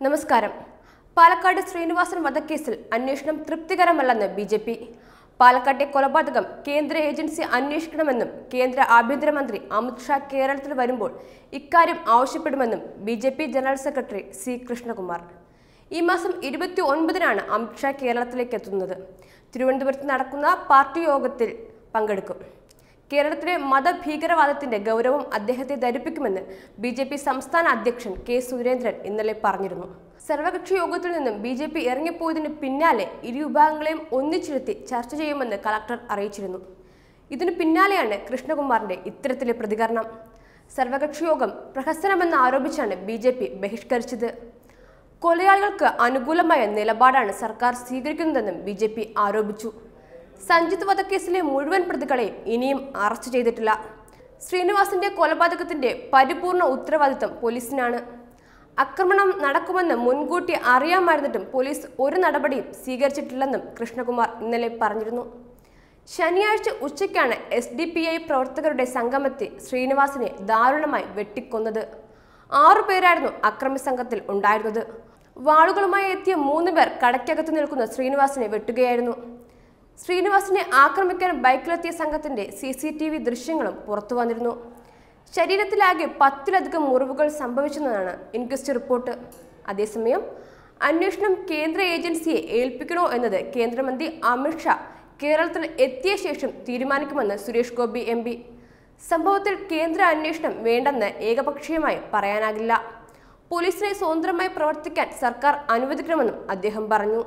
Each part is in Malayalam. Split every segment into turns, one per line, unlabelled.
നമസ്കാരം പാലക്കാട് ശ്രീനിവാസൻ വധക്കേസിൽ അന്വേഷണം തൃപ്തികരമല്ലെന്ന് ബി ജെ പി പാലക്കാട്ടെ കൊലപാതകം കേന്ദ്ര ഏജൻസി അന്വേഷിക്കണമെന്നും കേന്ദ്ര ആഭ്യന്തരമന്ത്രി അമിത്ഷാ കേരളത്തിൽ വരുമ്പോൾ ഇക്കാര്യം ആവശ്യപ്പെടുമെന്നും B J P general secretary C Krishnakumar ഈ മാസം ഇരുപത്തി ഒൻപതിനാണ് അമിത്ഷാ കേരളത്തിലേക്ക് എത്തുന്നത് തിരുവനന്തപുരത്ത് നടക്കുന്ന പാർട്ടി യോഗത്തിൽ പങ്കെടുക്കും കേരളത്തിലെ മതഭീകരവാദത്തിന്റെ ഗൗരവം അദ്ദേഹത്തെ ധരിപ്പിക്കുമെന്ന് ബി ജെ പി സംസ്ഥാന അധ്യക്ഷൻ കെ സുരേന്ദ്രൻ ഇന്നലെ പറഞ്ഞിരുന്നു സർവകക്ഷി യോഗത്തിൽ നിന്നും ബി ജെ പി ഇറങ്ങിപ്പോയതിന് പിന്നാലെ ഇരു വിഭാഗങ്ങളെയും ഒന്നിച്ചിരുത്തി ചർച്ച ചെയ്യുമെന്ന് കളക്ടർ അറിയിച്ചിരുന്നു ഇതിനു പിന്നാലെയാണ് കൃഷ്ണകുമാറിന്റെ ഇത്തരത്തിലെ പ്രതികരണം സർവകക്ഷി യോഗം പ്രഹസനമെന്ന് ആരോപിച്ചാണ് ബി ജെ പി ബഹിഷ്കരിച്ചത് കൊലയാളികൾക്ക് അനുകൂലമായ നിലപാടാണ് സർക്കാർ സ്വീകരിക്കുന്നതെന്നും ബി ജെ പി ആരോപിച്ചു സഞ്ജിത്ത് വധക്കേസിലെ മുഴുവൻ പ്രതികളെയും ഇനിയും അറസ്റ്റ് ചെയ്തിട്ടില്ല ശ്രീനിവാസിന്റെ കൊലപാതകത്തിന്റെ പരിപൂർണ ഉത്തരവാദിത്തം പോലീസിനാണ് ആക്രമണം നടക്കുമെന്ന് മുൻകൂട്ടി അറിയാമായിരുന്നിട്ടും പോലീസ് ഒരു നടപടിയും സ്വീകരിച്ചിട്ടില്ലെന്നും കൃഷ്ണകുമാർ ഇന്നലെ പറഞ്ഞിരുന്നു ശനിയാഴ്ച ഉച്ചയ്ക്കാണ് എസ് ഡി പി ഐ പ്രവർത്തകരുടെ സംഗമത്തെ ശ്രീനിവാസിനെ ദാരുണമായി വെട്ടിക്കൊന്നത് ആറു പേരായിരുന്നു അക്രമി സംഘത്തിൽ ഉണ്ടായിരുന്നത് വാളുകളുമായി എത്തിയ മൂന്ന് പേർ കടയ്ക്കകത്ത് നിൽക്കുന്ന ശ്രീനിവാസിനെ വെട്ടുകയായിരുന്നു ശ്രീനിവാസിനെ ആക്രമിക്കാൻ ബൈക്കിലെത്തിയ സംഘത്തിന്റെ സി സി ടി വി ദൃശ്യങ്ങളും പുറത്തു വന്നിരുന്നു ശരീരത്തിലാകെ പത്തിലധികം മുറിവുകൾ സംഭവിച്ചെന്നാണ് ഇൻക്വസ്റ്റ് റിപ്പോർട്ട് അതേസമയം അന്വേഷണം കേന്ദ്ര ഏജൻസിയെ ഏൽപ്പിക്കണോ എന്നത് കേന്ദ്രമന്ത്രി അമിത്ഷാ കേരളത്തിൽ എത്തിയ ശേഷം തീരുമാനിക്കുമെന്ന് സുരേഷ് ഗോപി എം പി സംഭവത്തിൽ കേന്ദ്ര അന്വേഷണം വേണ്ടെന്ന് ഏകപക്ഷീയമായി പറയാനാകില്ല പോലീസിനെ സ്വതന്ത്രമായി പ്രവർത്തിക്കാൻ സർക്കാർ അനുവദിക്കണമെന്നും അദ്ദേഹം പറഞ്ഞു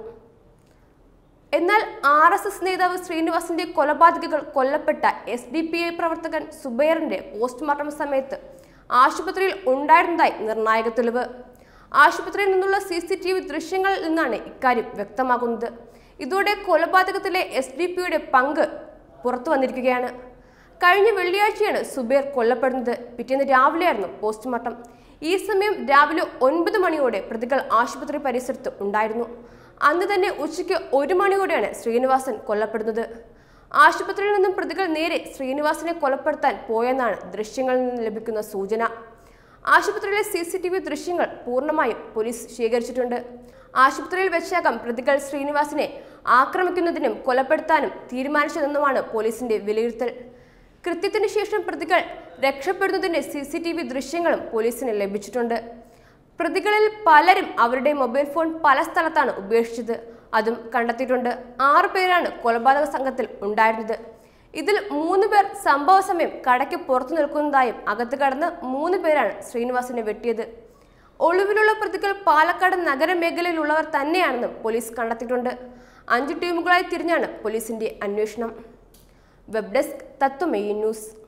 എന്നാൽ ആർ എസ് എസ് നേതാവ് ശ്രീനിവാസിന്റെ കൊലപാതകികൾ കൊല്ലപ്പെട്ട എസ് ഡി പി ഐ പ്രവർത്തകൻ സുബൈറിന്റെ പോസ്റ്റ്മോർട്ടം സമയത്ത് ആശുപത്രിയിൽ ഉണ്ടായിരുന്നതായി നിർണായക തെളിവ് ആശുപത്രിയിൽ നിന്നുള്ള സി സി ടി വി ദൃശ്യങ്ങളിൽ നിന്നാണ് ഇക്കാര്യം വ്യക്തമാകുന്നത് ഇതോടെ കൊലപാതകത്തിലെ എസ് ഡി പിയുടെ പങ്ക് പുറത്തു വന്നിരിക്കുകയാണ് കഴിഞ്ഞ വെള്ളിയാഴ്ചയാണ് സുബൈർ കൊല്ലപ്പെടുന്നത് പിറ്റേന്ന് രാവിലെയായിരുന്നു പോസ്റ്റ്മോർട്ടം ഈ സമയം രാവിലെ ഒൻപത് മണിയോടെ പ്രതികൾ ആശുപത്രി പരിസരത്ത് ഉണ്ടായിരുന്നു അന്ന് തന്നെ ഉച്ചയ്ക്ക് ഒരു മണിയോടെയാണ് ശ്രീനിവാസൻ കൊല്ലപ്പെടുന്നത് ആശുപത്രിയിൽ നിന്നും പ്രതികൾ നേരെ ശ്രീനിവാസനെ കൊലപ്പെടുത്താൻ പോയെന്നാണ് ദൃശ്യങ്ങളിൽ നിന്ന് ലഭിക്കുന്ന സൂചന ആശുപത്രിയിലെ സി സി ടി വി ദൃശ്യങ്ങൾ പൂർണ്ണമായും പോലീസ് ശേഖരിച്ചിട്ടുണ്ട് ആശുപത്രിയിൽ വെച്ചാകാം പ്രതികൾ ശ്രീനിവാസിനെ ആക്രമിക്കുന്നതിനും കൊലപ്പെടുത്താനും തീരുമാനിച്ചതെന്നുമാണ് പോലീസിന്റെ വിലയിരുത്തൽ കൃത്യത്തിന് ശേഷം പ്രതികൾ രക്ഷപ്പെടുന്നതിന്റെ സി സി ടി വി ദൃശ്യങ്ങളും പോലീസിന് ലഭിച്ചിട്ടുണ്ട് പ്രതികളിൽ പലരും അവരുടെ മൊബൈൽ ഫോൺ പല സ്ഥലത്താണ് ഉപേക്ഷിച്ചത് അതും കണ്ടെത്തിയിട്ടുണ്ട് ആറു പേരാണ് കൊലപാതക സംഘത്തിൽ ഉണ്ടായിരുന്നത് ഇതിൽ മൂന്ന് പേർ സംഭവ സമയം കടയ്ക്ക് പുറത്തു നിൽക്കുന്നതായും അകത്ത് കടന്ന് മൂന്ന് പേരാണ് ശ്രീനിവാസിനെ വെട്ടിയത് ഒളിവിലുള്ള പ്രതികൾ പാലക്കാട് നഗരമേഖലയിലുള്ളവർ തന്നെയാണെന്നും പോലീസ് കണ്ടെത്തിയിട്ടുണ്ട് അഞ്ച് ടീമുകളായി തിരിഞ്ഞാണ് പോലീസിന്റെ അന്വേഷണം വെബ് ഡെസ്ക് തത്വമയി ന്യൂസ്